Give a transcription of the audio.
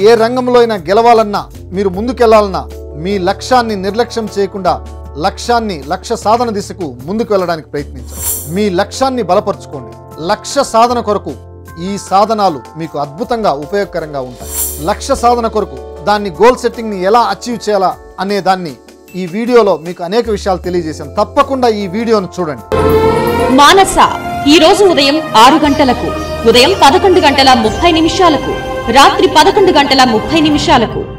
ఏ రంగంలో అయినా గెలవాలన్నా మీరు ముందుకెళ్లాలన్నా మీ లక్ష్యాన్ని నిర్లక్ష్యం చేయకుండా లక్ష్యాన్ని లక్ష్య సాధన దిశకు ముందుకు వెళ్ళడానికి ప్రయత్నించండి మీ లక్ష్యాన్ని బలపరుచుకోండి లక్ష్య సాధన కొరకు ఈ సాధనాలు మీకు అద్భుతంగా ఉపయోగకరంగా ఉంటాయి లక్ష్య సాధన కొరకు దాన్ని గోల్ సెట్టింగ్ని ఎలా అచీవ్ చేయాలా అనే దాన్ని ఈ వీడియోలో మీకు అనేక విషయాలు తెలియజేశాను తప్పకుండా ఈ వీడియోను చూడండి మానస ఈ రోజు ఉదయం ఆరు గంటలకు ఉదయం పదకొండు గంటల ముప్పై నిమిషాలకు రాత్రి పదకొండు గంటల ముప్పై నిమిషాలకు